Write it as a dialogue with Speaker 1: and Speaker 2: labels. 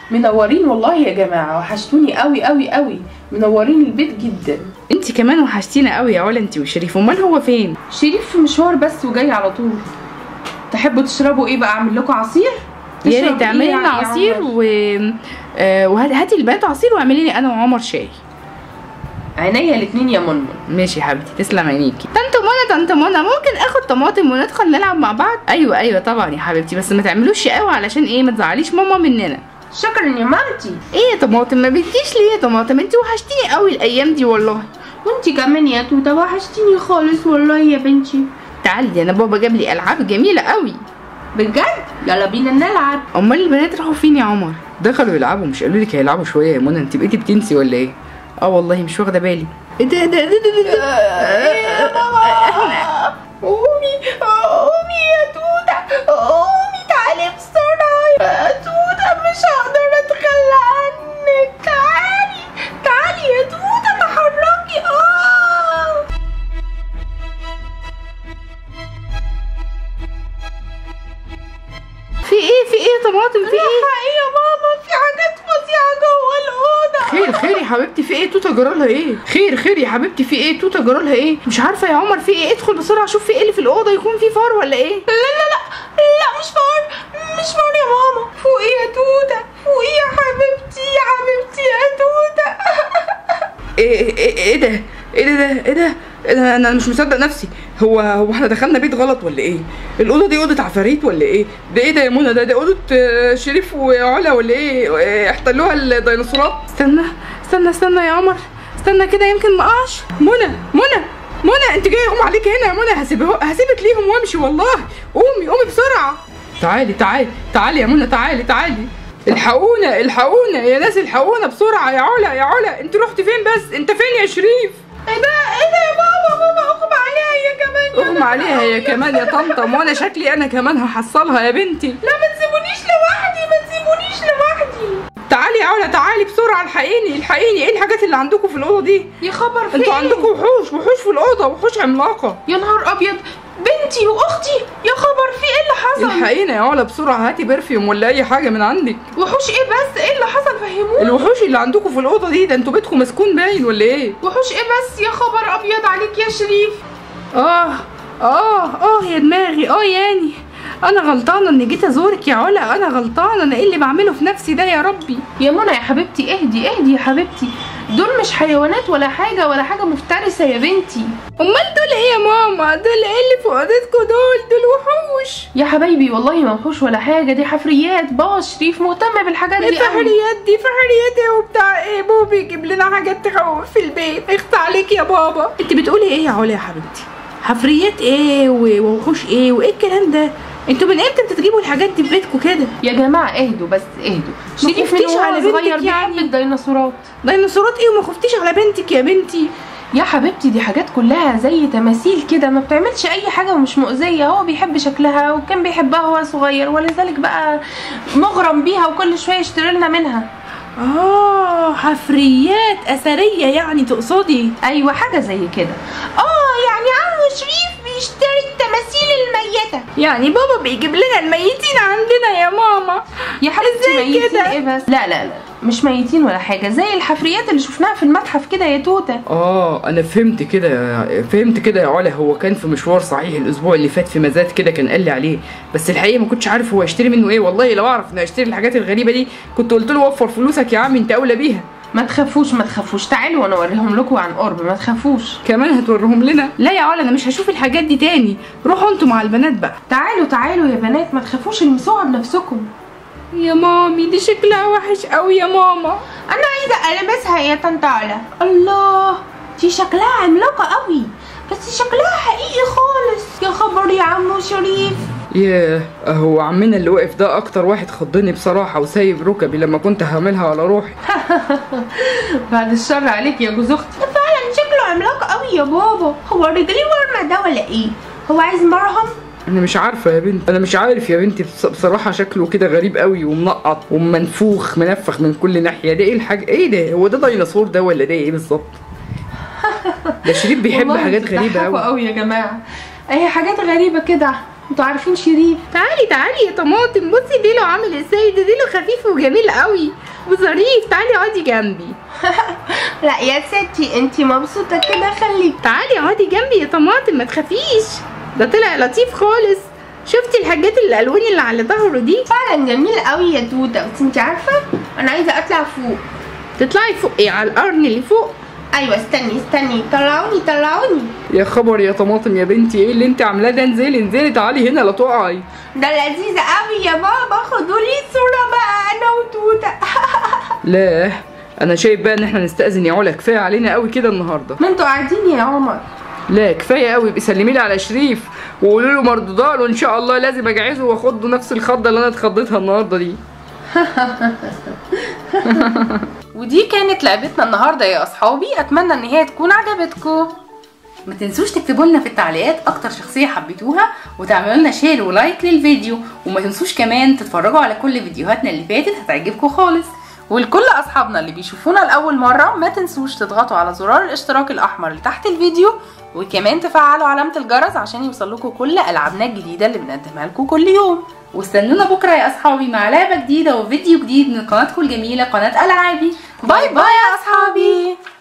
Speaker 1: منورين والله يا جماعه وحشتوني قوي قوي قوي منورين البيت جدا
Speaker 2: انت كمان وحشتينا قوي يا علا انت وشريف امال هو فين
Speaker 1: شريف في مشوار بس وجاي على طول تحبوا تشربوا ايه بقى اعمل لكم عصير
Speaker 2: يا
Speaker 1: تشرب
Speaker 2: ريت تعملي
Speaker 1: إيه
Speaker 2: لنا
Speaker 1: يا
Speaker 2: عصير
Speaker 1: عمر؟
Speaker 2: و آه، وهاتي هاتي البنات عصير واعملي لي انا وعمر شاي
Speaker 1: عينيا الاتنين يا منمن
Speaker 2: ماشي يا حبيبتي تسلم عينيكي طنط منى طنط منى ممكن اخد طماطم وندخل نلعب مع بعض ايوه ايوه طبعا يا حبيبتي بس ما تعملوش قوي علشان ايه ما تزعليش ماما مننا
Speaker 1: شكرا يا مامتي
Speaker 2: ايه يا طماطم ما بتجيش ليه يا طماطم انت وحشتيني قوي الايام دي والله
Speaker 1: وانتي كمان يا توته وحشتيني خالص والله يا بنتي
Speaker 2: تعالي ده انا بابا جاب لي العاب جميله قوي
Speaker 1: بجد يلا بينا نلعب
Speaker 2: امال البنات راحوا فين يا عمر دخلوا يلعبوا مش قالوا لك هيلعبوا شويه يا منى انت بقيتي بتنسي ولا ايه اه والله مش واخده بالي ايه ده ده ده ده ده احنا
Speaker 1: قومي قومي يا توته قومي تعالي بسرعه يا توته مش هقدر اتخلى عنك تعالي تعالي يا توته تحركي اه
Speaker 2: في ايه في ايه يا طماطم في ايه
Speaker 1: ايه يا ماما في حاجات فظيعه جوه الاوضه
Speaker 2: خير خير يا حبيبتي في ايه توته جرالها ايه خير خير يا حبيبتي في ايه توته جرالها ايه مش عارفه يا عمر في ايه ادخل بسرعه شوف في ايه اللي في الاوضه يكون في فار ولا ايه
Speaker 1: لا لا لا لا مش فار مش فار يا ماما فوقي يا توته فوقي يا حبيبتي يا حبيبتي يا توته
Speaker 2: ايه ايه ايه ده ايه ده ده ايه ده إيه ده انا مش مصدق نفسي هو هو احنا دخلنا بيت غلط ولا ايه الاوضه دي اوضه عفاريت ولا ايه ده ايه ده يا منى ده ده اوضه آه، شريف وعلا ولا ايه إيه، احتلوها الديناصورات استنى استنى استنى يا عمر استنى كده يمكن ما اقعش منى منى منى انت جايه اقوم عليك هنا يا منى هسيبه هسيبك ليهم وامشي والله قومي قومي بسرعه تعالي تعالي تعالي يا منى تعالي تعالي الحقونا الحقونا يا ناس الحقونا بسرعه يا علا يا علا انت رحت فين بس انت فين يا شريف
Speaker 1: ايه ده ايه ده يا ماما ماما اغمى عليها هي كمان يا
Speaker 2: اغمى عليها هي كمان يا طنطا وانا شكلي انا كمان هحصلها يا بنتي
Speaker 1: لا ما تسيبونيش لوحدي ما تسيبونيش لوحدي
Speaker 2: تعالي يا علا تعالي بسرعه الحقيني الحقيني ايه الحاجات اللي عندكم في الاوضه دي
Speaker 1: يا خبر في
Speaker 2: انتوا
Speaker 1: إيه؟
Speaker 2: عندكم وحوش وحوش في الاوضه وحوش عملاقه
Speaker 1: يا نهار ابيض بنتي واختي يا خبر في ايه اللي حصل
Speaker 2: الحقينا يا علا بسرعه هاتي برفيوم ولا اي حاجه من عندك
Speaker 1: وحوش ايه بس ايه اللي حصل فهموني
Speaker 2: الوحوش اللي عندكم في الاوضه دي ده انتوا بيتكم مسكون باين ولا ايه
Speaker 1: وحوش ايه بس يا خبر ابيض عليك يا شريف
Speaker 2: اه اه اه يا دماغي اه ياني انا غلطانه اني جيت ازورك يا علا انا غلطانه انا ايه اللي بعمله في نفسي ده يا ربي
Speaker 1: يا منى يا حبيبتي اهدي اهدي يا حبيبتي دول مش حيوانات ولا حاجة ولا حاجة مفترسة يا بنتي
Speaker 2: امال دول ايه يا ماما دول ايه اللي في اوضتكم دول دول وحوش
Speaker 1: يا حبايبي والله ما وحوش ولا حاجة دي حفريات بابا شريف مهتم بالحاجات دي قوي
Speaker 2: الفحريات دي فحريات ايه وبتاع ايه بوبي يجيب لنا حاجات تخوف في البيت اخت عليك يا بابا انت بتقولي ايه يا علا يا حبيبتي حفريات ايه و- ووحوش ايه وايه الكلام ده انتوا من امتى بتجيبوا الحاجات دي في بيتكم كده
Speaker 1: يا جماعة اهدوا بس اهدوا شريف من
Speaker 2: خفتيش
Speaker 1: وهو
Speaker 2: على بنتك
Speaker 1: صغير بيحب
Speaker 2: يعني؟
Speaker 1: الديناصورات
Speaker 2: ديناصورات ايه وما خفتيش على بنتك يا بنتي
Speaker 1: يا حبيبتي دي حاجات كلها زي تماثيل كده ما بتعملش اي حاجة ومش مؤذية هو بيحب شكلها وكان بيحبها وهو صغير ولذلك بقى مغرم بيها وكل شوية يشتري لنا منها
Speaker 2: اه حفريات اثريه يعني تقصدي
Speaker 1: ايوه حاجة زي كده اه يعني عمو شريف بيشتري التماثيل الميتة
Speaker 2: يعني بابا بيجيب لنا الميتين عندنا يا ماما
Speaker 1: يا حبيبتي
Speaker 2: إزاي
Speaker 1: ميتين
Speaker 2: كده؟
Speaker 1: ايه بس لا لا لا مش ميتين ولا حاجة زي الحفريات اللي شفناها في المتحف كده يا توتة
Speaker 2: اه انا فهمت كده فهمت كده يا علا هو كان في مشوار صحيح الاسبوع اللي فات في مزاد كده كان قال لي عليه بس الحقيقه ما كنتش عارف هو يشتري منه ايه والله لو اعرف انه يشتري الحاجات الغريبه دي كنت قلت له وفر فلوسك يا عم انت اولى بيها
Speaker 1: ما تخافوش ما تخافوش تعالوا وانا اوريهم لكم عن قرب ما تخافوش
Speaker 2: كمان هتوريهم لنا لا يا علا انا مش هشوف الحاجات دي تاني روحوا انتوا مع البنات بقى
Speaker 1: تعالوا تعالوا يا بنات ما تخافوش المسوها بنفسكم
Speaker 2: يا مامي دي شكلها وحش قوي يا ماما
Speaker 1: انا عايزه المسها يا طنط علا الله دي شكلها عملاقه قوي بس شكلها حقيقي خالص يا خبر يا عمو شريف
Speaker 2: ياه اهو عمنا اللي واقف ده اكتر واحد خضني بصراحه وسايب ركبي لما كنت هعملها على روحي
Speaker 1: بعد الشر عليك يا جوز اختي فعلا شكله عملاق قوي يا بابا هو رجليه ورمه ده ولا ايه هو عايز مرهم
Speaker 2: انا مش عارفه يا بنت انا مش عارف يا بنتي بص- بصراحه شكله كده غريب قوي ومنقط ومنفوخ منفخ من كل ناحيه ده ايه الحاجه ايه ده هو ده ديناصور ده ولا ده ايه بالظبط ده شريف بيحب
Speaker 1: والله
Speaker 2: حاجات
Speaker 1: بتضحكوا
Speaker 2: غريبه قوي
Speaker 1: قوي يا جماعه اي حاجات غريبه كده انتوا عارفين شريف
Speaker 2: تعالي تعالي يا طماطم بصي ديله عامل ازاي ده ديله خفيف وجميل قوي وظريف تعالي اقعدي جنبي
Speaker 1: لا يا ستي انتي مبسوطه كده خليك
Speaker 2: تعالي اقعدي جنبي يا طماطم ما تخافيش ده طلع لطيف خالص شفتي الحاجات الالوان اللي على ظهره دي
Speaker 1: فعلا جميل قوي يا توته بس انتي عارفه انا عايزه اطلع فوق
Speaker 2: تطلعي فوق ايه على القرن اللي فوق
Speaker 1: ايوه استني استني طلعوني طلعوني
Speaker 2: يا خبر يا طماطم يا بنتي ايه اللي انت عاملاه ده انزلي انزلي تعالي هنا لا تقعي
Speaker 1: ده لذيذ قوي يا بابا خدوا لي صوره بقى انا وتوته
Speaker 2: لا انا شايف بقى ان احنا نستأذن يا علا كفايه علينا قوي كده النهارده
Speaker 1: ما انتوا قاعدين يا عمر
Speaker 2: لا كفايه قوي ابقي سلمي لي على شريف وقولوا له مردودة له ان شاء الله لازم اجهزه واخد له نفس الخضه اللي انا اتخضيتها النهارده دي
Speaker 1: ودي كانت لعبتنا النهارده يا اصحابي اتمنى ان هي تكون عجبتكم
Speaker 3: ما تنسوش تكتبوا لنا في التعليقات اكتر شخصيه حبيتوها وتعملوا لنا شير ولايك للفيديو وما تنسوش كمان تتفرجوا على كل فيديوهاتنا اللي فاتت هتعجبكم خالص
Speaker 1: ولكل اصحابنا اللي بيشوفونا لاول مره ما تنسوش تضغطوا على زرار الاشتراك الاحمر اللي تحت الفيديو وكمان تفعلوا علامه الجرس عشان يوصلكوا كل العابنا الجديده اللي بنقدمها لكم كل يوم
Speaker 3: واستنونا بكره يا اصحابي مع لعبه جديده وفيديو جديد من قناتكم الجميله قناه العابي
Speaker 1: باي باي يا اصحابي